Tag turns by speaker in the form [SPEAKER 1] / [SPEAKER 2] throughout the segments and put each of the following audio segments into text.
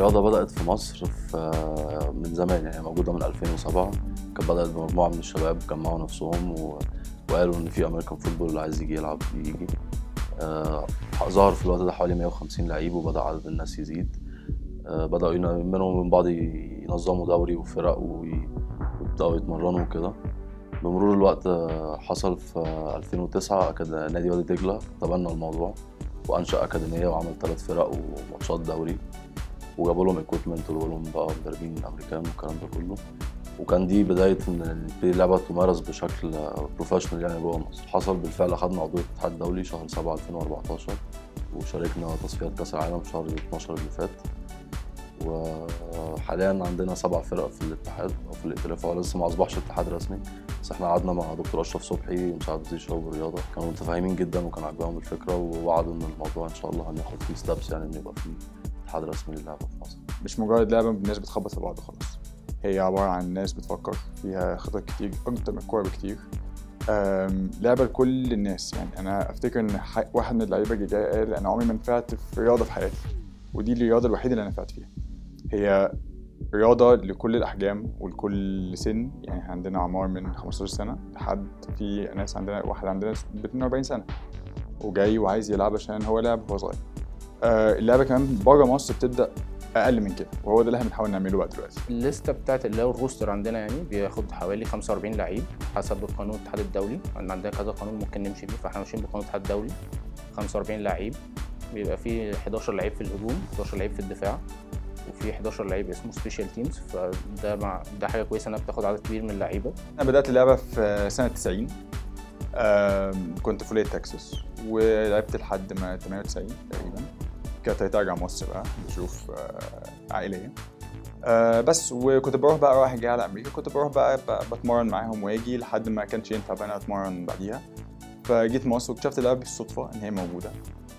[SPEAKER 1] الرياضة بدأت في مصر في من زمان يعني موجودة من 2007 كانت بدأت بمجموعة من الشباب جمعوا نفسهم و... وقالوا إن في أمريكان فوتبول اللي عايز يجي يلعب يجي آه، ظهر في الوقت ده حوالي 150 لعيب وبدأ عدد الناس يزيد آه، بدأوا ين- منهم من بعض ينظموا دوري وفرق وي- ويبدأوا يتمرنوا وكده بمرور الوقت آه، حصل في 2009 أكاد نادي وادي دجلة تبنى الموضوع وأنشأ أكاديمية وعمل ثلاث فرق وماتشات دوري وجابوا لهم اكويبمنت وجابوا لهم بقى مدربين امريكان والكلام ده كله وكان دي بدايه ان اللعبه تمارس بشكل بروفيشنال يعني جوه مصر حصل بالفعل اخدنا عضويه الاتحاد الدولي شهر 7 2014 وشاركنا تصفيات كاس العالم في شهر 12 اللي فات وحاليا عندنا سبع فرق في الاتحاد او في الائتلاف هو لسه ما اصبحش اتحاد رسمي بس احنا قعدنا مع دكتور اشرف صبحي مساعد وزير الشباب والرياضه كانوا متفاهمين جدا وكان عاجبهم الفكره ووعدوا ان الموضوع ان شاء الله هناخد فيه ستابس يعني ان يبقى فيه اتحاد رسمي للعبه في مصر
[SPEAKER 2] مش مجرد لعبه الناس بتخبط في بعض خلاص هي عباره عن ناس بتفكر فيها خطط كتير اكتر من الكوره بكتير أم، لعبه لكل الناس يعني انا افتكر ان ح- واحد من اللعيبه اللي جاي قال انا عمري ما نفعت في رياضه في حياتي ودي الرياضه الوحيده اللي انا نفعت فيها هي رياضة لكل الأحجام ولكل سن يعني إحنا عندنا أعمار من 15 سنة لحد في ناس عندنا واحد عندنا ب 42 سنة وجاي وعايز يلعب عشان هو لعب وهو صغير آه، اللعبة كمان بره مصر بتبدأ أقل من كده وهو ده اللي احنا بنحاول نعمله بقى دلوقتي
[SPEAKER 3] الليسته بتاعت اللي هو الروستر عندنا يعني بياخد حوالي 45 لعيب حسب القانون الاتحاد الدولي عندنا عندنا كذا قانون ممكن نمشي بيه فاحنا ماشيين بقانون الاتحاد الدولي 45 لعيب بيبقى فيه 11 لعيب في الهجوم 11 لعيب في الدفاع وفي 11 لعيب اسمه سبيشال تيمز فده مع ده حاجه كويسه انها بتاخد عدد كبير من اللعيبه
[SPEAKER 2] أنا بدأت اللعبة في سنة 90 آم، كنت في ولاية تكساس ولعبت لحد ما 98 تقريبا كانت هترجع مصر بقى بظروف آه، عائلية آه، بس وكنت بروح بقى رايح جاي على أمريكا كنت بروح بقى ب- بتمرن معاهم واجي لحد ما كانش ينفع بقى أنا أتمرن بعديها فجيت مصر واكتشفت اللعبة بالصدفة إن هي موجودة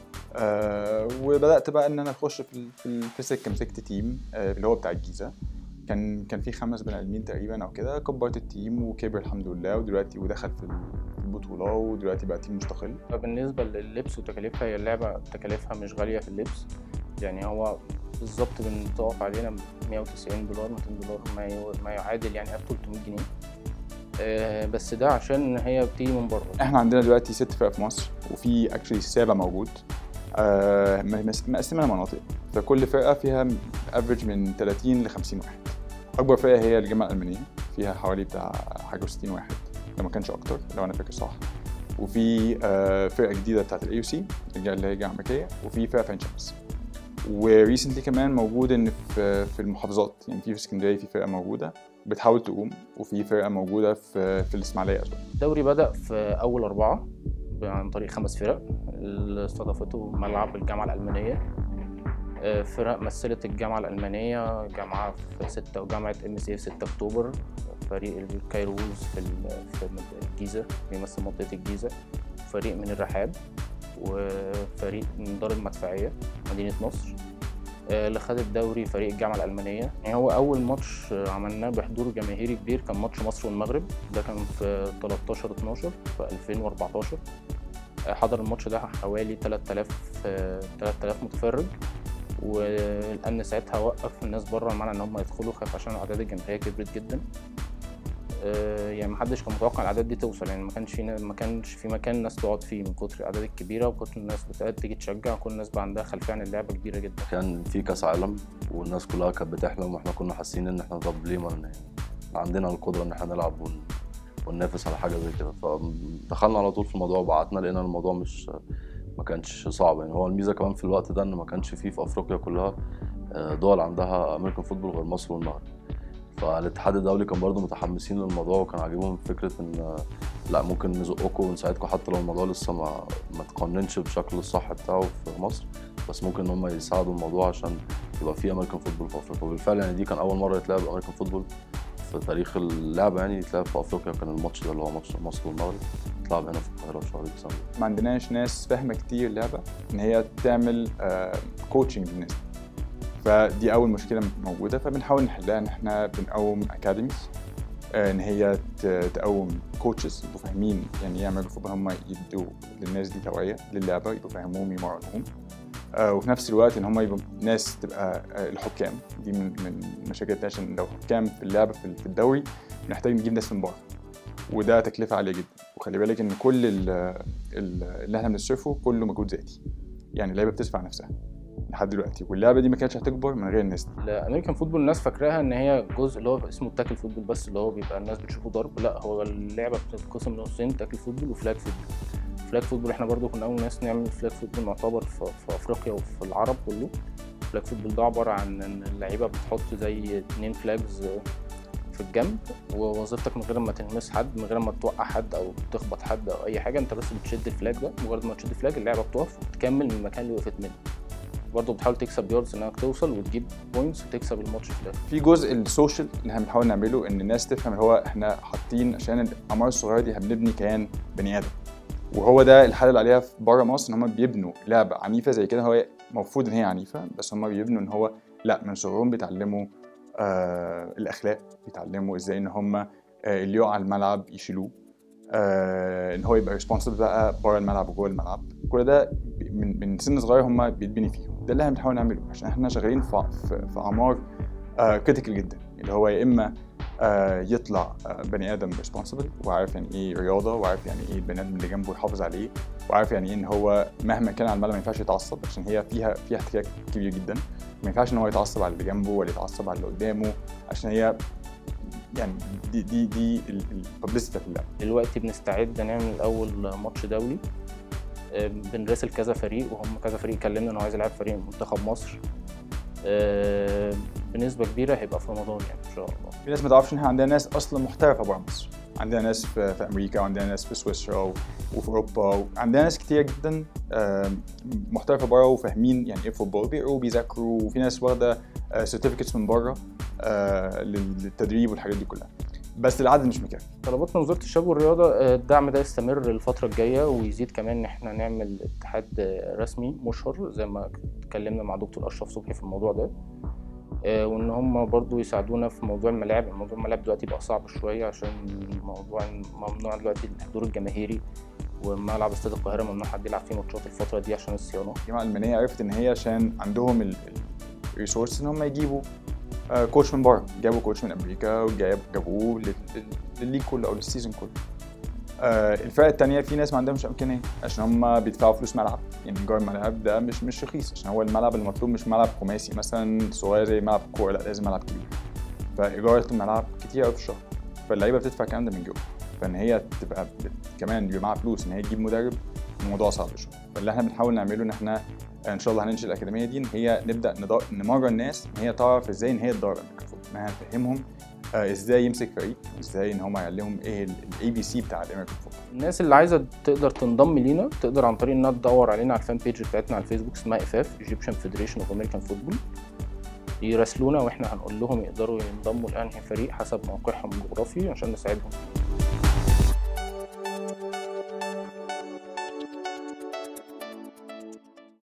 [SPEAKER 2] آه، وبدأت بقى إن أنا أخش في ال- في ال- في سكة مسكت تيم آه، اللي هو بتاع الجيزة كان كان في خمس بني ادمين تقريبا او كده كبرت التيم وكبر الحمد لله ودلوقتي ودخل في البطوله ودلوقتي بقى تيم مستقل
[SPEAKER 3] فبالنسبه لللبس وتكاليفها هي اللعبه تكاليفها مش غاليه في اللبس يعني هو بالظبط بتقف علينا 190 دولار 200 دولار ما يو- ما يعادل يعني 300 جنيه آه، بس ده عشان هي بتيجي من بره
[SPEAKER 2] احنا عندنا دلوقتي ست فرق في مصر وفي اكشلي سابع موجود آه، م- مس- مقسمينها مناطق فكل فرقه فيها افريج من 30 ل 50 واحد اكبر فرقه هي الجامعه الالمانيه فيها حوالي بتاع حاجه 60 واحد لو ما كانش اكتر لو انا فاكر صح وفي آه، فرقه جديده بتاعت الاي سي اللي هي الجامعه الامريكيه وفي فرقه في عين شمس وريسنتلي كمان موجود ان في في المحافظات يعني في في اسكندريه في فرقه موجوده بتحاول تقوم وفي فرقه موجوده في في الاسماعيليه أصلاً.
[SPEAKER 3] الدوري بدأ في أول أربعة عن طريق خمس فرق اللي استضافته ملعب الجامعة الألمانية آه، فرق مثلت الجامعة الألمانية جامعة في ستة وجامعة ام سي في 6 أكتوبر فريق الكايروز في ال- في منطقة الجيزة بيمثل منطقة الجيزة فريق من الرحاب وفريق من دار المدفعية مدينة نصر آه، اللي خد الدوري فريق الجامعة الألمانية يعني هو أول ماتش آه، عملناه بحضور جماهيري كبير كان ماتش مصر والمغرب ده كان في 13 12 في 2014 آه، حضر الماتش ده حوالي 3000 آه، 3000 متفرج والأمن ساعتها وقف الناس بره معنى إن هم يدخلوا خاف عشان الأعداد الجماهيرية كبرت جدا آه، يعني محدش كان متوقع الأعداد دي توصل يعني ما كانش في ما كانش في مكان الناس تقعد فيه من كتر الأعداد الكبيرة وكتر الناس بتقعد تيجي تشجع كل الناس بقى عندها خلفية عن اللعبة كبيرة جدا
[SPEAKER 1] كان في كاس عالم والناس كلها كانت بتحلم واحنا كنا حاسين ان احنا طب ليه ما ن- عندنا القدره ان احنا نلعب ون... وننافس على حاجه زي كده فدخلنا على طول في الموضوع وبعتنا لقينا الموضوع مش ما كانش صعب يعني هو الميزه كمان في الوقت ده ان ما كانش فيه في افريقيا كلها آه، دول عندها امريكان فوتبول غير مصر والمغرب فالاتحاد الدولي كان برضه متحمسين للموضوع وكان عاجبهم فكره ان آه، لا ممكن نزقكم ونساعدكم حتى لو الموضوع لسه ما ما تقننش بشكل الصح بتاعه في مصر بس ممكن ان هم يساعدوا الموضوع عشان يبقى في امريكان فوتبول في افريقيا وبالفعل يعني دي كان اول مره يتلعب امريكان فوتبول في تاريخ اللعبه يعني يتلعب في افريقيا كان الماتش ده اللي هو ماتش مصر والمغرب اتلعب هنا في القاهره في شهر ديسمبر
[SPEAKER 2] ما عندناش ناس فاهمه كتير اللعبه ان هي تعمل كوتشنج للناس فدي اول مشكله موجوده فبنحاول نحلها ان احنا بنقوم اكاديميز ان هي ت- تقوم كوتشز يبقوا فاهمين يعني ايه يعملوا فوتبول هم يدوا للناس دي توعيه للعبه يبقوا فاهموهم يمرنوهم آه، وفي نفس الوقت ان هم يبقوا ناس تبقى آه، الحكام دي من من مشاكلنا عشان لو حكام في اللعبه في في الدوري بنحتاج نجيب ناس من بره وده تكلفه عاليه جدا وخلي بالك ان كل ال- ال- اللي احنا بنصرفه كله مجهود ذاتي يعني اللعيبه بتدفع نفسها لحد دلوقتي واللعبه دي ما كانتش هتكبر من غير الناس دي
[SPEAKER 3] الامريكان فوتبول الناس فاكراها ان هي جزء اللي هو اسمه التاكل فوتبول بس اللي هو بيبقى الناس بتشوفه ضرب لا هو اللعبه بتتقسم لنصين تاكل فوتبول وفلاج فوتبول فلاج فوتبول احنا برضو كنا اول ناس نعمل فلاج فوتبول معتبر في, في افريقيا وفي العرب كله فلاج فوتبول ده عباره عن ان اللعيبه بتحط زي اتنين فلاجز في الجنب ووظيفتك من غير ما تلمس حد من غير ما توقع حد او تخبط حد او اي حاجه انت بس بتشد الفلاج ده مجرد ما تشد الفلاج اللعبه بتقف وتكمل من المكان اللي وقفت منه برضه بتحاول تكسب ياردز انك توصل وتجيب بوينتس وتكسب الماتش في الاخر
[SPEAKER 2] في جزء السوشيال اللي احنا بنحاول نعمله ان الناس تفهم اللي هو احنا حاطين عشان الاعمار الصغيره دي هنبني كيان بني ادم وهو ده الحل اللي عليها في بره مصر ان هم بيبنوا لعبه عنيفه زي كده هو المفروض ان هي عنيفه بس هم بيبنوا ان هو لا من صغرهم بيتعلموا آه الاخلاق بيتعلموا ازاي ان هم آه اللي يقع على الملعب يشيلوه آه ان هو يبقى ريسبونسبل بقى بره الملعب وجوه الملعب كل ده بي- من من سن صغير هم بيتبني فيهم ده اللي احنا بنحاول نعمله عشان احنا شغالين في في, في اعمار كريتيكال جدا اللي هو يا اما آه يطلع آه بني ادم ريسبونسبل وعارف يعني ايه رياضه وعارف يعني ايه البني ادم اللي جنبه يحافظ عليه وعارف يعني ايه ان هو مهما كان على الملعب ما ينفعش يتعصب عشان هي فيها فيها احتكاك كبير جدا ما ينفعش ان هو يتعصب على اللي جنبه ولا يتعصب على اللي قدامه عشان هي يعني دي دي دي الببليستي بتاعت اللعبه
[SPEAKER 3] دلوقتي بنستعد نعمل اول ماتش دولي آه، بنراسل كذا فريق وهم كذا فريق كلمنا انه عايز يلعب فريق منتخب مصر آه، بنسبه كبيره هيبقى في رمضان يعني ان شاء الله
[SPEAKER 2] في ناس ما تعرفش ان احنا عندنا ناس اصلا محترفه بره مصر عندنا ناس في, في امريكا وعندنا ناس في سويسرا و- وفي اوروبا وعندنا ناس كتير جدا آم، محترفه بره وفاهمين يعني ايه فوتبول بيقروا وبيذاكروا وفي ناس واخده سيرتيفيكتس من بره آه، لل- للتدريب والحاجات دي كلها بس العدد مش مكفي
[SPEAKER 3] طلباتنا وزاره الشباب والرياضه آه، الدعم ده يستمر الفتره الجايه ويزيد كمان ان احنا نعمل اتحاد آه، رسمي مشهر زي ما اتكلمنا مع دكتور اشرف صبحي في الموضوع ده آه، وان هم برضو يساعدونا في موضوع الملاعب موضوع الملاعب دلوقتي بقى صعب شويه عشان موضوع ممنوع دلوقتي الحضور الجماهيري وملعب استاد القاهره ممنوع حد يلعب فيه ماتشات الفتره دي عشان الصيانه
[SPEAKER 2] الجامعه الالمانيه عرفت ان هي عشان عندهم الريسورس ان هم يجيبوا آه، كوتش من بره جابوا كوتش من امريكا وجابوه لل- لل- للليج كله او للسيزون كله آه، الفرقه التانية في ناس ما عندهمش امكانيه عشان هم بيدفعوا فلوس ملعب يعني ايجار الملعب ده مش مش رخيص عشان هو الملعب المطلوب مش ملعب خماسي مثلا صغير زي ملعب الكوره لا لازم ملعب كبير فايجار الملعب كتير قوي في الشهر فاللعيبه بتدفع الكلام ده من جوه فان هي تبقى بت- كمان يبقى معاها فلوس ان هي تجيب مدرب الموضوع صعب شويه فاللي احنا بنحاول نعمله ان احنا ان شاء الله هننشئ الاكاديميه دي ان هي نبدا ندر- نمرن الناس ان هي تعرف ازاي ان هي تدرب الميكروفون ان احنا نفهمهم آه، ازاي يمسك فريق ازاي ان هم يعلمهم ايه الاي بي سي بتاع الامريكان فوتبول
[SPEAKER 3] الناس اللي عايزه تقدر تنضم لينا تقدر عن طريق انها تدور علينا على الفان بيج بتاعتنا على الفيسبوك اسمها اف اف ايجيبشن فيدريشن اوف امريكان فوتبول يراسلونا واحنا هنقول لهم يقدروا ينضموا لانهي فريق حسب موقعهم الجغرافي عشان نساعدهم